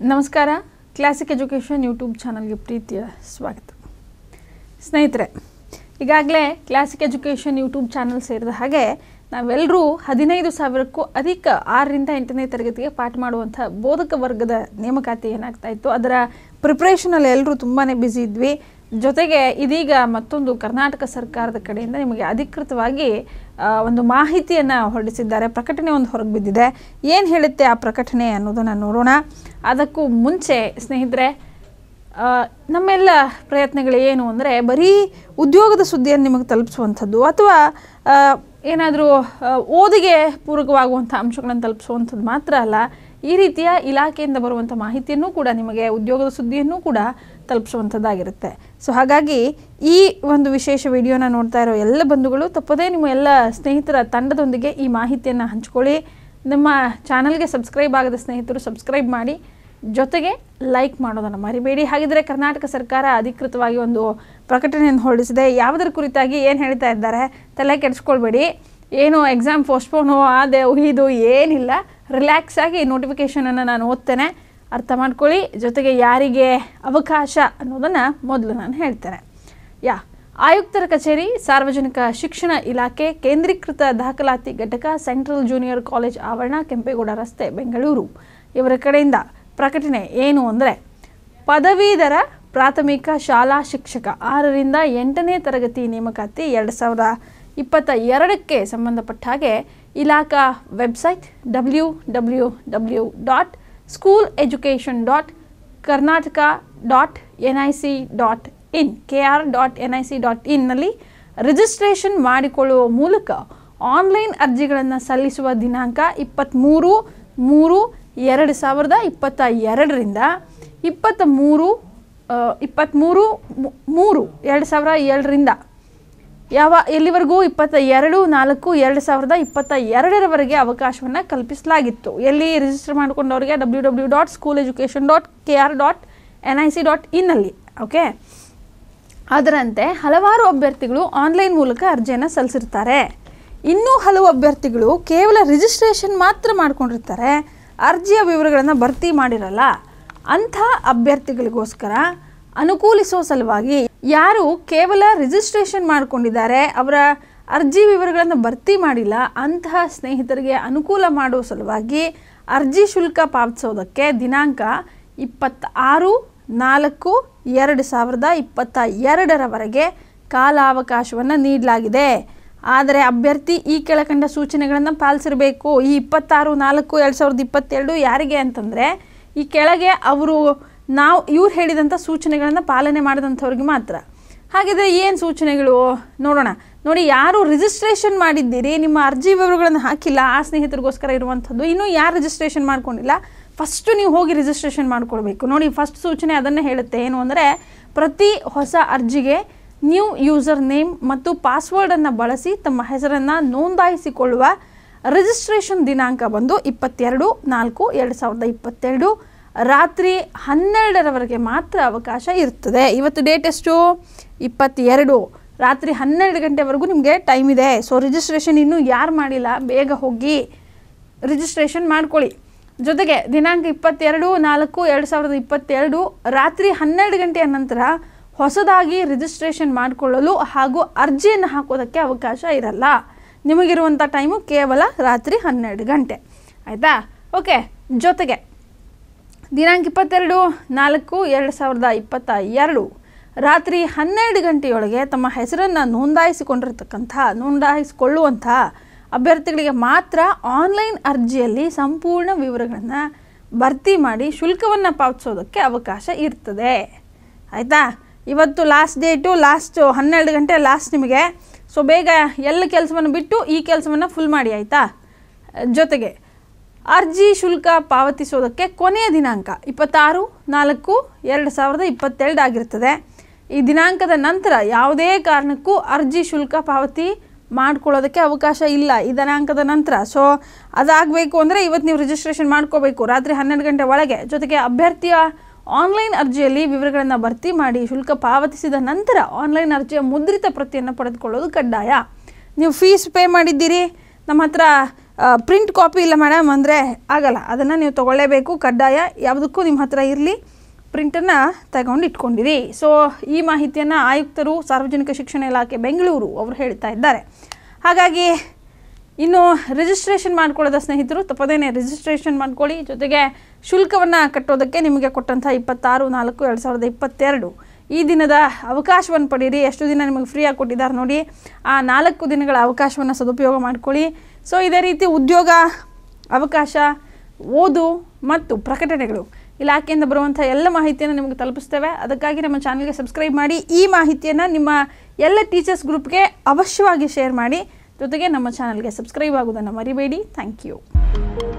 ನಮಸ್ಕಾರ classic education YouTube ಚಾನಲ್ಗೆ ಪ್ರೀತಿಯ ಸ್ವಾಗತ ಸ್ನೇಹಿತರೆ ಈಗಾಗಲೇ ಕ್ಲಾಸಿಕ್ ಎಜುಕೇಷನ್ ಯೂಟ್ಯೂಬ್ ಚಾನಲ್ ಸೇರಿದ ಹಾಗೆ ನಾವೆಲ್ಲರೂ ಹದಿನೈದು ಸಾವಿರಕ್ಕೂ ಅಧಿಕ ಆರರಿಂದ ಎಂಟನೇ ತರಗತಿಗೆ ಪಾಠ ಮಾಡುವಂಥ ಬೋಧಕ ವರ್ಗದ ನೇಮಕಾತಿ ಏನಾಗ್ತಾ ಇತ್ತು ಅದರ ಪ್ರಿಪ್ರೇಷನಲ್ಲಿ ಎಲ್ಲರೂ ತುಂಬಾ ಬ್ಯುಸಿ ಇದ್ವಿ ಜೊತೆಗೆ ಇದೀಗ ಮತ್ತೊಂದು ಕರ್ನಾಟಕ ಸರ್ಕಾರದ ಕಡೆಯಿಂದ ನಿಮಗೆ ಅಧಿಕೃತವಾಗಿ ಆ, ಒಂದು ಮಾಹಿತಿಯನ್ನು ಹೊರಡಿಸಿದ್ದಾರೆ ಪ್ರಕಟಣೆ ಒಂದು ಹೊರಗೆ ಬಿದ್ದಿದೆ ಏನು ಹೇಳುತ್ತೆ ಆ ಪ್ರಕಟಣೆ ಅನ್ನೋದನ್ನು ನೋಡೋಣ ಅದಕ್ಕೂ ಮುಂಚೆ ಸ್ನೇಹಿತರೆ ಆ, ನಮ್ಮೆಲ್ಲ ಪ್ರಯತ್ನಗಳು ಏನು ಅಂದರೆ ಬರೀ ಉದ್ಯೋಗದ ಸುದ್ದಿಯನ್ನು ನಿಮಗೆ ತಲುಪಿಸುವಂಥದ್ದು ಅಥವಾ ಏನಾದರೂ ಓದಿಗೆ ಪೂರಕವಾಗುವಂಥ ಅಂಶಗಳನ್ನು ತಲುಪಿಸುವಂಥದ್ದು ಮಾತ್ರ ಅಲ್ಲ ಈ ರೀತಿಯ ಇಲಾಖೆಯಿಂದ ಬರುವಂಥ ಮಾಹಿತಿಯನ್ನು ಕೂಡ ನಿಮಗೆ ಉದ್ಯೋಗದ ಸುದ್ದಿಯನ್ನು ಕೂಡ ತಲುಪಿಸುವಂಥದ್ದಾಗಿರುತ್ತೆ ಸೊ ಹಾಗಾಗಿ ಈ ಒಂದು ವಿಶೇಷ ವಿಡಿಯೋನ ನೋಡ್ತಾ ಇರೋ ಎಲ್ಲ ಬಂಧುಗಳು ತಪ್ಪದೇ ನಿಮ್ಮ ಎಲ್ಲ ಸ್ನೇಹಿತರ ತಂಡದೊಂದಿಗೆ ಈ ಮಾಹಿತಿಯನ್ನು ಹಂಚ್ಕೊಳ್ಳಿ ನಿಮ್ಮ ಚಾನಲ್ಗೆ ಸಬ್ಸ್ಕ್ರೈಬ್ ಆಗದ ಸ್ನೇಹಿತರು ಸಬ್ಸ್ಕ್ರೈಬ್ ಮಾಡಿ ಜೊತೆಗೆ ಲೈಕ್ ಮಾಡೋದನ್ನು ಮರಿಬೇಡಿ ಹಾಗಿದ್ರೆ ಕರ್ನಾಟಕ ಸರ್ಕಾರ ಅಧಿಕೃತವಾಗಿ ಒಂದು ಪ್ರಕಟಣೆಯನ್ನು ಹೊರಡಿಸಿದೆ ಯಾವುದರ ಕುರಿತಾಗಿ ಏನು ಹೇಳ್ತಾ ಇದ್ದಾರೆ ತಲೆ ಕೆಡಿಸ್ಕೊಳ್ಬೇಡಿ ಏನು ಎಕ್ಸಾಮ್ ಪೋಸ್ಟ್ಪೋನು ಆದೆ ಇದು ಏನಿಲ್ಲ ರಿಲ್ಯಾಕ್ಸ್ ಆಗಿ ನೋಟಿಫಿಕೇಷನನ್ನು ನಾನು ಓದ್ತೇನೆ ಅರ್ಥ ಮಾಡ್ಕೊಳ್ಳಿ ಜೊತೆಗೆ ಯಾರಿಗೆ ಅವಕಾಶ ಅನ್ನೋದನ್ನು ಮೊದಲು ನಾನು ಹೇಳ್ತೇನೆ ಯಾ ಆಯುಕ್ತರ ಕಚೇರಿ ಸಾರ್ವಜನಿಕ ಶಿಕ್ಷಣ ಇಲಾಖೆ ಕೇಂದ್ರೀಕೃತ ದಾಖಲಾತಿ ಘಟಕ ಸೆಂಟ್ರಲ್ ಜೂನಿಯರ್ ಕಾಲೇಜ್ ಆವರಣ ಕೆಂಪೇಗೌಡ ರಸ್ತೆ ಬೆಂಗಳೂರು ಇವರ ಕಡೆಯಿಂದ ಪ್ರಕಟಣೆ ಏನು ಅಂದರೆ ಪದವೀಧರ ಪ್ರಾಥಮಿಕ ಶಾಲಾ ಶಿಕ್ಷಕ ಆರರಿಂದ ಎಂಟನೇ ತರಗತಿ ನೇಮಕಾತಿ ಎರಡು ಸಾವಿರದ ಇಪ್ಪತ್ತ ಎರಡಕ್ಕೆ ಸಂಬಂಧಪಟ್ಟ ಹಾಗೆ ಇಲಾಖಾ website W W W dot school education dot Karnataka dot N I C dot in K R dot N I C dot ಇನ್ನಲ್ಲಿ ರಿಜಿಸ್ಟ್ರೇಷನ್ ಮಾಡಿಕೊಳ್ಳುವ ಮೂಲಕ ಆನ್ಲೈನ್ ಅರ್ಜಿಗಳನ್ನು ಸಲ್ಲಿಸುವ ದಿನಾಂಕ ಇಪ್ಪತ್ತ್ಮೂರು ಮೂರು ಎರಡು ಸಾವಿರದ ಇಪ್ಪತ್ತ ಎರಡರಿಂದ ಇಪ್ಪತ್ತ ಮೂರು ಇಪ್ಪತ್ತ್ಮೂರು ಮು- ಮೂರು ಎರಡು ಸಾವಿರ ಏಳರಿಂದ ಯಾವ ಎಲ್ಲಿವರೆಗೂ ಇಪ್ಪತ್ತ ಎರಡು ನಾಲ್ಕು ಎರಡು ಸಾವಿರದ ಇಪ್ಪತ್ತ ಎರಡರವರೆಗೆ ಅವಕಾಶವನ್ನು ಕಲ್ಪಿಸಲಾಗಿತ್ತು ಎಲ್ಲಿ ರಿಜಿಸ್ಟರ್ ಮಾಡಿಕೊಂಡವರಿಗೆ W W dot school education dot K R dot N I C dot ಇನ್ನಲ್ಲಿ ಓಕೆ ಅದರಂತೆ ಹಲವಾರು ಅಭ್ಯರ್ಥಿಗಳು ಆನ್ಲೈನ್ ಮೂಲಕ ಅರ್ಜಿಯನ್ನು ಸಲ್ಲಿಸಿರ್ತಾರೆ ಇನ್ನೂ ಹಲವು ಅಭ್ಯರ್ಥಿಗಳು ಕೇವಲ ರಿಜಿಸ್ಟ್ರೇಷನ್ ಮಾತ್ರ ಮಾಡ್ಕೊಂಡಿರ್ತಾರೆ ಅರ್ಜಿಯ ವಿವರಗಳನ್ನು ಭರ್ತಿ ಮಾಡಿರಲ್ಲ ಅಂಥ ಅಭ್ಯರ್ಥಿಗಳಿಗೋಸ್ಕರ ಅನುಕೂಲಿಸೋ ಸಲುವಾಗಿ ಯಾರು ಕೇವಲ ರಿಜಿಸ್ಟ್ರೇಷನ್ ಮಾಡ್ಕೊಂಡಿದ್ದಾರೆ ಅವರ ಅರ್ಜಿ ವಿವರಗಳನ್ನು ಭರ್ತಿ ಮಾಡಿಲ್ಲ ಅಂತಹ ಸ್ನೇಹಿತರಿಗೆ ಅನುಕೂಲ ಮಾಡುವ ಸಲುವಾಗಿ ಅರ್ಜಿ ಶುಲ್ಕ ಪಾವತಿಸೋದಕ್ಕೆ ದಿನಾಂಕ ಇಪ್ಪತ್ತಾರು ನಾಲ್ಕು ಎರಡು ಸಾವಿರದ ಇಪ್ಪತ್ತ ಎರಡರವರೆಗೆ ಕಾಲಾವಕಾಶವನ್ನು ನೀಡಲಾಗಿದೆ ಆದರೆ ಅಭ್ಯರ್ಥಿ ಈ ಕೆಳಕಂಡ ಸೂಚನೆಗಳನ್ನು ಪಾಲಿಸಿರಬೇಕು ಈ ಇಪ್ಪತ್ತಾರು ನಾಲ್ಕು ಎರಡು ಸಾವಿರದ ಇಪ್ಪತ್ತೆರಡು ಯಾರಿಗೆ ಅಂತಂದರೆ ಈ ಕೆಳಗೆ ಅವರು ನಾವು ಇವ್ರು ಹೇಳಿದಂಥ ಸೂಚನೆಗಳನ್ನು ಪಾಲನೆ ಮಾಡಿದಂಥವ್ರಿಗೆ ಮಾತ್ರ ಹಾಗಿದ್ರೆ ಏನು ಸೂಚನೆಗಳು ನೋಡೋಣ ನೋಡಿ ಯಾರು ರಿಜಿಸ್ಟ್ರೇಷನ್ ಮಾಡಿದ್ದೀರಿ ನಿಮ್ಮ ಅರ್ಜಿ ವಿವರಗಳನ್ನು ಹಾಕಿಲ್ಲ ಆ ಸ್ನೇಹಿತರಿಗೋಸ್ಕರ ಇರುವಂಥದ್ದು ಇನ್ನೂ ಯಾರು ರಿಜಿಸ್ಟ್ರೇಷನ್ ಮಾಡ್ಕೊಂಡಿಲ್ಲ ಫಸ್ಟು ನೀವು ಹೋಗಿ ರಿಜಿಸ್ಟ್ರೇಷನ್ ಮಾಡ್ಕೊಳ್ಬೇಕು ನೋಡಿ ಫಸ್ಟ್ ಸೂಚನೆ ಅದನ್ನೇ ಹೇಳುತ್ತೆ ಏನು ಅಂದರೆ ಪ್ರತಿ ಹೊಸ ಅರ್ಜಿಗೆ ನ್ಯೂ ಯೂಸರ್ ನೇಮ್ ಮತ್ತು ಪಾಸ್ವರ್ಡನ್ನು ಬಳಸಿ ತಮ್ಮ ಹೆಸರನ್ನು ನೋಂದಾಯಿಸಿಕೊಳ್ಳುವ ರಿಜಿಸ್ಟ್ರೇಷನ್ ದಿನಾಂಕ ಬಂದು ಇಪ್ಪತ್ತೆರಡು ನಾಲ್ಕು ಎರಡು ಸಾವಿರದ ಇಪ್ಪತ್ತೆರಡು ರಾತ್ರಿ ಹನ್ನೆರಡರವರೆಗೆ ಮಾತ್ರ ಅವಕಾಶ ಇರ್ತದೆ ಇವತ್ತು ಡೇಟ್ ಎಷ್ಟು ಇಪ್ಪತ್ತೆರಡು ರಾತ್ರಿ ಹನ್ನೆರಡು ಗಂಟೆವರೆಗೂ ನಿಮಗೆ ಟೈಮ್ ಇದೆ ಸೊ ರಿಜಿಸ್ಟ್ರೇಷನ್ ಇನ್ನೂ ಯಾರು ಮಾಡಿಲ್ಲ ಬೇಗ ಹೋಗಿ ರಿಜಿಸ್ಟ್ರೇಷನ್ ಮಾಡ್ಕೊಳ್ಳಿ ಜೊತೆಗೆ ದಿನಾಂಕ ಇಪ್ಪತ್ತೆರಡು ನಾಲ್ಕು ಎರಡು ಸಾವಿರದ ಇಪ್ಪತ್ತೆರಡು ರಾತ್ರಿ ಹನ್ನೆರಡು ಗಂಟೆಯ ನಂತರ ಹೊಸದಾಗಿ ರಿಜಿಸ್ಟ್ರೇಷನ್ ಮಾಡಿಕೊಳ್ಳಲು ಹಾಗೂ ಅರ್ಜಿಯನ್ನು ಹಾಕೋದಕ್ಕೆ ಅವಕಾಶ ಇರಲ್ಲ ನಿಮಗಿರುವಂಥ ಟೈಮು ಕೇವಲ ರಾತ್ರಿ ಹನ್ನೆರಡು ಗಂಟೆ ಆಯಿತಾ ಓಕೆ ಜೊತೆಗೆ ದಿನಾಂಕ ಇಪ್ಪತ್ತೆರಡು ನಾಲ್ಕು ಎರಡು ಸಾವಿರದ ಇಪ್ಪತ್ತ ಎರಡು ರಾತ್ರಿ ಹನ್ನೆರಡು ಗಂಟೆಯೊಳಗೆ ತಮ್ಮ ಹೆಸರನ್ನು ನೋಂದಾಯಿಸಿಕೊಂಡಿರ್ತಕ್ಕಂಥ ನೋಂದಾಯಿಸಿಕೊಳ್ಳುವಂಥ ಅಭ್ಯರ್ಥಿಗಳಿಗೆ ಮಾತ್ರ ಆನ್ಲೈನ್ ಅರ್ಜಿಯಲ್ಲಿ ಸಂಪೂರ್ಣ ವಿವರಗಳನ್ನು ಭರ್ತಿ ಮಾಡಿ ಶುಲ್ಕವನ್ನು ಪಾವತಿಸೋದಕ್ಕೆ ಅವಕಾಶ ಇರ್ತದೆ ಆಯಿತಾ ಇವತ್ತು ಲಾಸ್ಟ್ ಡೇಟು ಲಾಸ್ಟ್ ಹನ್ನೆರಡು ಗಂಟೆ ಲಾಸ್ಟ್ ನಿಮಗೆ ಸೊ ಬೇಗ ಎಲ್ಲ ಕೆಲಸವನ್ನು ಬಿಟ್ಟು ಈ ಕೆಲಸವನ್ನು ಫುಲ್ ಮಾಡಿ ಆಯಿತಾ ಜೊತೆಗೆ ಅರ್ಜಿ ಶುಲ್ಕ ಪಾವತಿಸೋದಕ್ಕೆ ಕೊನೆಯ ದಿನಾಂಕ ಇಪ್ಪತ್ತಾರು ನಾಲ್ಕು ಎರಡು ಸಾವಿರದ ಇಪ್ಪತ್ತೆರಡು ಆಗಿರ್ತದೆ ಈ ದಿನಾಂಕದ ನಂತರ ಯಾವುದೇ ಕಾರಣಕ್ಕೂ ಅರ್ಜಿ ಶುಲ್ಕ ಪಾವತಿ ಮಾಡ್ಕೊಳ್ಳೋದಕ್ಕೆ ಅವಕಾಶ ಇಲ್ಲ ಈ ದಿನಾಂಕದ ನಂತರ ಸೊ ಅದಾಗಬೇಕು ಅಂದರೆ ಇವತ್ತು ನೀವು ರಿಜಿಸ್ಟ್ರೇಷನ್ ಮಾಡ್ಕೋಬೇಕು ರಾತ್ರಿ ಹನ್ನೆರಡು ಗಂಟೆ ಒಳಗೆ ಜೊತೆಗೆ ಅಭ್ಯರ್ಥಿಯ ಆನ್ಲೈನ್ ಅರ್ಜಿಯಲ್ಲಿ ವಿವರಗಳನ್ನು ಭರ್ತಿ ಮಾಡಿ ಶುಲ್ಕ ಪಾವತಿಸಿದ ನಂತರ ಆನ್ಲೈನ್ ಅರ್ಜಿಯ ಮುದ್ರಿತ ಪ್ರತಿಯನ್ನು ಪಡೆದುಕೊಳ್ಳೋದು ಕಡ್ಡಾಯ ನೀವು ಫೀಸ್ ಪೇ ಮಾಡಿದ್ದೀರಿ ನಮ್ಮ ಹತ್ರ ಪ್ರಿಂಟ್ ಕಾಪಿ ಇಲ್ಲ ಮೇಡಮ್ ಅಂದರೆ ಆಗಲ್ಲ ಅದನ್ನು ನೀವು ತೊಗೊಳ್ಳೇಬೇಕು ಕಡ್ಡಾಯ ಯಾವುದಕ್ಕೂ ನಿಮ್ಮ ಹತ್ರ ಇರಲಿ ಪ್ರಿಂಟನ್ನು ತಗೊಂಡು ಇಟ್ಕೊಂಡಿರಿ ಸೊ ಈ ಮಾಹಿತಿಯನ್ನು ಆಯುಕ್ತರು ಸಾರ್ವಜನಿಕ ಶಿಕ್ಷಣ ಇಲಾಖೆ ಬೆಂಗಳೂರು ಅವರು ಹೇಳ್ತಾ ಇದ್ದಾರೆ ಹಾಗಾಗಿ ಇನ್ನು ರಿಜಿಸ್ಟ್ರೇಷನ್ ಮಾಡ್ಕೊಳ್ಳೋದ ಸ್ನೇಹಿತರು ತಪ್ಪದೇನೆ ರಿಜಿಸ್ಟ್ರೇಷನ್ ಮಾಡ್ಕೊಳ್ಳಿ ಜೊತೆಗೆ ಶುಲ್ಕವನ್ನು ಕಟ್ಟೋದಕ್ಕೆ ನಿಮಗೆ ಕೊಟ್ಟಂಥ ಇಪ್ಪತ್ತಾರು ನಾಲ್ಕು ಎರಡು ಸಾವಿರದ ಇಪ್ಪತ್ತೆರಡು ಈ ದಿನದ ಅವಕಾಶವನ್ನು ಪಡೀರಿ ಎಷ್ಟು ದಿನ ನಿಮಗೆ ಫ್ರೀಯಾಗಿ ಕೊಟ್ಟಿದ್ದಾರೆ ನೋಡಿ ಆ ನಾಲ್ಕು ದಿನಗಳ ಅವಕಾಶವನ್ನು ಸದುಪಯೋಗ ಮಾಡ್ಕೊಳ್ಳಿ ಸೊ ಇದೇ ರೀತಿ ಉದ್ಯೋಗ ಅವಕಾಶ ಓದು ಮತ್ತು ಪ್ರಕಟಣೆಗಳು ಇಲಾಖೆಯಿಂದ ಬರುವಂಥ ಎಲ್ಲ ಮಾಹಿತಿಯನ್ನು ನಿಮಗೆ ತಲುಪಿಸ್ತೇವೆ ಅದಕ್ಕಾಗಿ ನಮ್ಮ ಚಾನಲ್ಗೆ ಸಬ್ಸ್ಕ್ರೈಬ್ ಮಾಡಿ ಈ ಮಾಹಿತಿಯನ್ನು ನಿಮ್ಮ ಎಲ್ಲ ಟೀಚರ್ಸ್ ಗ್ರೂಪ್ಗೆ ಅವಶ್ಯವಾಗಿ ಶೇರ್ ಮಾಡಿ ಜೊತೆಗೆ ನಮ್ಮ ಚಾನಲ್ಗೆ ಸಬ್ಸ್ಕ್ರೈಬ್ ಆಗೋದನ್ನು ಮರಿಬೇಡಿ ಥ್ಯಾಂಕ್ ಯು